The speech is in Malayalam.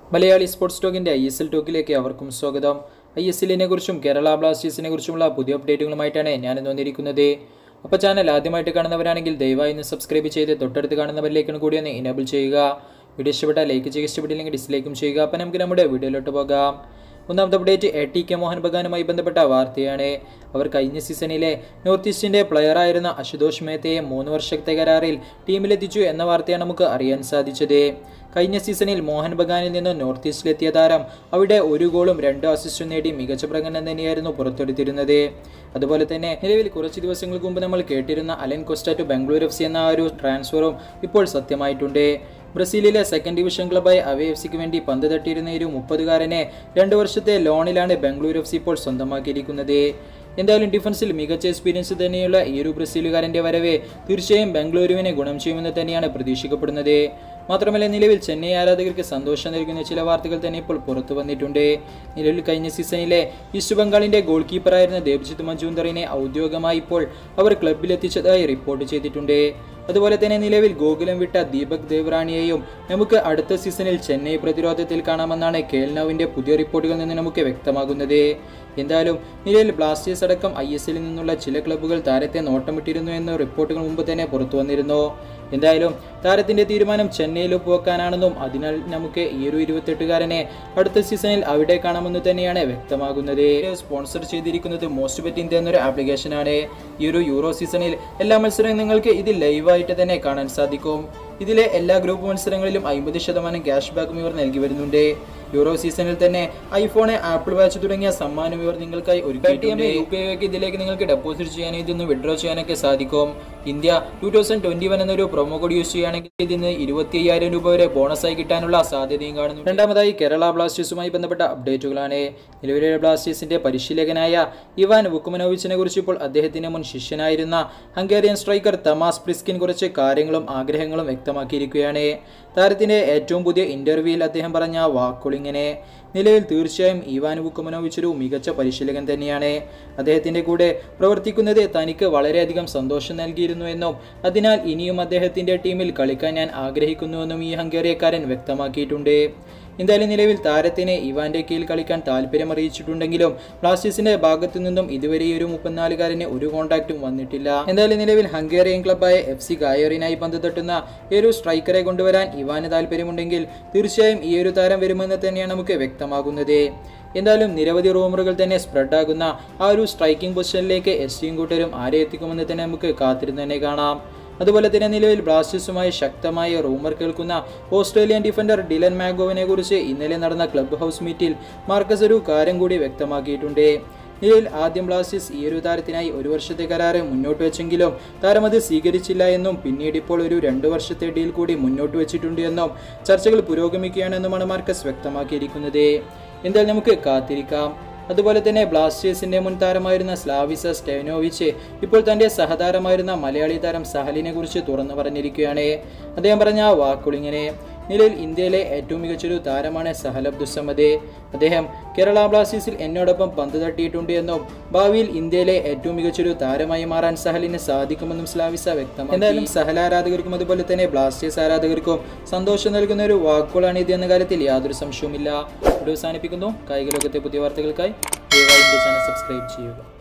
മലയാളി സ്പോർട്സ് ടോക്കിന്റെ ഐ എസ് എൽ ടോക്കിലേക്ക് അവർക്കും സ്വാഗതം ഐ എസ് എല്ലിനെ കുറിച്ചും കേരള ബ്ലാസ്റ്റേഴ്സിനെ കുറിച്ചുമുള്ള പുതിയ അപ്ഡേറ്റുകളുമായിട്ടാണ് ഞാൻ ഇന്ന് വന്നിരിക്കുന്നത് അപ്പോൾ ചാനൽ ആദ്യമായിട്ട് കാണുന്നവരാണെങ്കിൽ ദയവായി ഒന്ന് സബ്സ്ക്രൈബ് ചെയ്ത് തൊട്ടടുത്ത് കാണുന്നവരിലേക്കാണ് കൂടി ഒന്ന് ഇനേബിൾ ചെയ്യുക വീഡിയോ ഇഷ്ടപ്പെട്ടാൽ ലൈക്ക് ചെയ്യുക ഇഷ്ടപ്പെട്ടില്ലെങ്കിൽ ഡിസ്ലൈക്കും ചെയ്യുക അപ്പം നമുക്ക് നമ്മുടെ വീഡിയോയിലോട്ട് പോകാം ഒന്നാമത്തെ update A T K Mohan ബഗാനുമായി ബന്ധപ്പെട്ട വാർത്തയാണ് അവർ കഴിഞ്ഞ സീസണിലെ നോർത്ത് ഈസ്റ്റിന്റെ പ്ലെയറായിരുന്ന അശുതോഷ് മേത്തയെ മൂന്ന് വർഷത്തെ കരാറിൽ ടീമിലെത്തിച്ചു എന്ന വാർത്തയാണ് നമുക്ക് അറിയാൻ സാധിച്ചത് കഴിഞ്ഞ സീസണിൽ മോഹൻ ബഗാനിൽ നിന്ന് നോർത്ത് ഈസ്റ്റിലെത്തിയ താരം അവിടെ ഒരു ഗോളും രണ്ട് അസിസ്റ്റും നേടി മികച്ച പ്രകടനം തന്നെയായിരുന്നു പുറത്തെടുത്തിരുന്നത് അതുപോലെ തന്നെ നിലവിൽ കുറച്ച് ദിവസങ്ങൾക്ക് മുമ്പ് നമ്മൾ കേട്ടിരുന്ന Alan Costa to Bengaluru F C എന്ന ആ ഒരു ട്രാൻസ്ഫറും ഇപ്പോൾ സത്യമായിട്ടുണ്ട് ബ്രസീലിലെ സെക്കൻഡ് ഡിവിഷൻ ക്ലബായ അവേ എഫ് സിക്ക് വേണ്ടി പന്ത് തട്ടിയിരുന്ന ഒരു മുപ്പതുകാരനെ രണ്ട് വർഷത്തെ ലോണിലാണ് ബംഗളൂരു എഫ് സി ഇപ്പോൾ സ്വന്തമാക്കിയിരിക്കുന്നത് എന്തായാലും ഡിഫൻസിൽ മികച്ച എക്സ്പീരിയൻസ് തന്നെയുള്ള ഈ ഒരു ബ്രസീലുകാരന്റെ വരവ് തീർച്ചയായും ബംഗളൂരുവിനെ ഗുണം ചെയ്യുമെന്ന് തന്നെയാണ് പ്രതീക്ഷിക്കപ്പെടുന്നത് മാത്രമല്ല നിലവിൽ ചെന്നൈ ആരാധകർക്ക് സന്തോഷം നൽകുന്ന ചില വാർത്തകൾ തന്നെ ഇപ്പോൾ പുറത്തു വന്നിട്ടുണ്ട് നിലവിൽ കഴിഞ്ഞ സീസണിലെ ഈസ്റ്റ് ബംഗാളിന്റെ ഗോൾ കീപ്പറായിരുന്ന ദേബ്ജിത്ത് മജൂന്ദറിനെ ഔദ്യോഗികമായി ഇപ്പോൾ അവർ ക്ലബിലെത്തിച്ചതായി റിപ്പോർട്ട് ചെയ്തിട്ടുണ്ട് അതുപോലെ തന്നെ നിലവിൽ ഗോകുലം വിട്ട ദീപക് ദേവ്റാണിയെയും നമുക്ക് അടുത്ത സീസണിൽ ചെന്നൈ പ്രതിരോധത്തിൽ കാണാമെന്നാണ് കേൽനവിന്റെ പുതിയ റിപ്പോർട്ടുകളിൽ നിന്ന് നമുക്ക് വ്യക്തമാകുന്നത് എന്തായാലും നിലവിൽ ബ്ലാസ്റ്റേഴ്സ് അടക്കം ഐ എസ് എല്ലിൽ നിന്നുള്ള ചില ക്ലബ്ബുകൾ താരത്തെ നോട്ടമിട്ടിരുന്നു എന്ന റിപ്പോർട്ടുകൾ മുമ്പ് തന്നെ പുറത്തു വന്നിരുന്നു എന്തായാലും താരത്തിന്റെ തീരുമാനം ചെന്നൈയിൽ ഒപ്പുവെക്കാനാണെന്നും അതിനാൽ നമുക്ക് ഈ ഒരു ഇരുപത്തെട്ടുകാരനെ അടുത്ത സീസണിൽ അവിടെ കാണാമെന്ന് തന്നെയാണ് വ്യക്തമാകുന്നത് സ്പോൺസർ ചെയ്തിരിക്കുന്നത് മോസ്റ്റ് ബെറ്റ് ഇന്ത്യ എന്നൊരു ആപ്ലിക്കേഷനാണ് ഈ ഒരു യൂറോ സീസണിൽ എല്ലാ മത്സരങ്ങളും നിങ്ങൾക്ക് ഇത് ലൈവായിട്ട് തന്നെ കാണാൻ സാധിക്കും ഇതിലെ എല്ലാ ഗ്രൂപ്പ് മത്സരങ്ങളിലും അമ്പത് ശതമാനം ക്യാഷ് ബാക്കും ഇവർ നൽകി വരുന്നുണ്ട് യൂറോ സീസണിൽ തന്നെ ഐഫോൺ ആപ്പിൾ വാച്ച് തുടങ്ങിയ സമ്മാനം ഇവർ നിങ്ങൾക്കായി ഒരുക്കിയിട്ടുണ്ട് യു പി ഐ ഇതിലേക്ക് നിങ്ങൾക്ക് ഡെപ്പോസിറ്റ് ചെയ്യാനും ഇതൊന്ന് വിഡ്രോ ചെയ്യാനൊക്കെ സാധിക്കും India two thousand twenty one എന്നൊരു പ്രൊമോ കോഡ് യൂസ് ചെയ്യുകയാണെങ്കിൽ ഇതിന് ഇരുപത്തി അയ്യായിരം രൂപ വരെ ബോണസായി കിട്ടാനുള്ള സാധ്യതയും കാണുന്നു രണ്ടാമതായി കേരള ബ്ലാസ്റ്റേഴ്സുമായി ബന്ധപ്പെട്ട അപ്ഡേറ്റുകളാണ് നിലവിലെ ബ്ലാസ്റ്റേഴ്സിന്റെ പരിശീലകനായ ഇവാൻ വുക്കുമനോവിച്ചിനെ കുറിച്ച് ഇപ്പോൾ അദ്ദേഹത്തിന്റെ മുൻ ശിഷ്യനായിരുന്ന ഹംഗേറിയൻ സ്ട്രൈക്കർ തമാസ് പ്രിസ്കിൻ കുറച്ച് കാര്യങ്ങളും ആഗ്രഹങ്ങളും വ്യക്തമാക്കിയിരിക്കുകയാണ് താരത്തിന്റെ ഏറ്റവും പുതിയ ഇന്റർവ്യൂവിൽ അദ്ദേഹം പറഞ്ഞ വാക്കുകളിങ്ങനെ നിലവിൽ തീർച്ചയായും ഇവാൻ വുക്കുമനോവിച്ച് ഒരു മികച്ച പരിശീലകൻ തന്നെയാണ് അദ്ദേഹത്തിന്റെ കൂടെ പ്രവർത്തിക്കുന്നത് തനിക്ക് വളരെയധികം സന്തോഷം നൽകിയിരുന്നു എന്നും അതിനാൽ ഇനിയും അദ്ദേഹത്തിന്റെ ടീമിൽ കളിക്കാൻ ഞാൻ ആഗ്രഹിക്കുന്നുവെന്നും ഈ ഹംഗേറിയക്കാരൻ വ്യക്തമാക്കിയിട്ടുണ്ട് എന്തായാലും നിലവിൽ താരത്തിന് ഇവാന്റെ കീഴിൽ കളിക്കാൻ താല്പര്യം അറിയിച്ചിട്ടുണ്ടെങ്കിലും ബ്ലാസ്റ്റേഴ്സിന്റെ ഭാഗത്തു നിന്നും ഇതുവരെ ഈ ഒരു മുപ്പത്തിനാലുകാരന് ഒരു കോൺടാക്റ്റും വന്നിട്ടില്ല എന്തായാലും നിലവിൽ ഹംഗേറിയൻ ക്ലബായ എഫ് സി ഗായറിനായി പന്ത് തട്ടുന്ന ഈ ഒരു സ്ട്രൈക്കറെ കൊണ്ടുവരാൻ ഇവാന് താല്പര്യമുണ്ടെങ്കിൽ തീർച്ചയായും ഈ ഒരു താരം വരുമെന്ന് തന്നെയാണ് നമുക്ക് വ്യക്തമാകുന്നത് എന്തായാലും നിരവധി റൂമറുകൾ തന്നെ സ്പ്രെഡാകുന്ന ആ ഒരു സ്ട്രൈക്കിംഗ് പൊസിഷനിലേക്ക് എസ് ടിയും കൂട്ടരും ആരെ എത്തിക്കുമെന്ന് തന്നെ നമുക്ക് കാത്തിരുന്ന് തന്നെ കാണാം അതുപോലെ തന്നെ നിലവിൽ ബ്ലാസ്റ്റേഴ്സുമായി ശക്തമായ റൂമർ കേൾക്കുന്ന ഓസ്ട്രേലിയൻ ഡിഫൻഡർ ഡിലൻ മാഗോവിനെ കുറിച്ച് ഇന്നലെ നടന്ന ക്ലബ് ഹൗസ് മീറ്റിൽ മാർക്കസ് ഒരു കാര്യം കൂടി വ്യക്തമാക്കിയിട്ടുണ്ട് നിലവിൽ ആദ്യം ബ്ലാസ്റ്റേഴ്സ് ഈ ഒരു താരത്തിനായി ഒരു വർഷത്തെ കരാറ് മുന്നോട്ട് വെച്ചെങ്കിലും താരം അത് സ്വീകരിച്ചില്ല എന്നും പിന്നീട് ഇപ്പോൾ ഒരു രണ്ട് വർഷത്തെ ഡീൽ കൂടി മുന്നോട്ട് വെച്ചിട്ടുണ്ട് എന്നും ചർച്ചകൾ പുരോഗമിക്കുകയാണെന്നുമാണ് മാർക്കസ് വ്യക്തമാക്കിയിരിക്കുന്നത് എന്തായാലും നമുക്ക് കാത്തിരിക്കാം അതുപോലെ തന്നെ ബ്ലാസ്റ്റേഴ്സിന്റെ മുൻ താരമായിരുന്ന സ്ലാവിസ സ്റ്റെനോവിച്ച് ഇപ്പോൾ തന്റെ സഹതാരമായിരുന്ന മലയാളി താരം സഹലിനെ കുറിച്ച് തുറന്നു പറഞ്ഞിരിക്കുകയാണ് അദ്ദേഹം പറഞ്ഞ ആ വാക്കുളിങ്ങനെ നിലവിൽ ഇന്ത്യയിലെ ഏറ്റവും മികച്ചൊരു താരമാണ് സഹൽ അബ്ദുസമദ് അദ്ദേഹം കേരള ബ്ലാസ്റ്റേഴ്സിൽ എന്നോടൊപ്പം പന്ത് തട്ടിയിട്ടുണ്ട് എന്നും ഭാവിയിൽ ഇന്ത്യയിലെ ഏറ്റവും മികച്ചൊരു താരമായി മാറാൻ സഹലിന് സാധിക്കുമെന്നും സ്ലാവിസ വ്യക്തം എന്തായാലും സഹൽ ആരാധകർക്കും അതുപോലെ തന്നെ ബ്ലാസ്റ്റേഴ്സ് ആരാധകർക്കും സന്തോഷം നൽകുന്ന ഒരു വാക്കുകളാണ് ഇത് എന്ന കാര്യത്തിൽ യാതൊരു സംശയവുമില്ല ഇവിടെ അവസാനിപ്പിക്കുന്നു കായിക ലോകത്തെ പുതിയ വാർത്തകൾക്കായി ദയവായി എൻ്റെ ചാനൽ സബ്സ്ക്രൈബ് ചെയ്യുക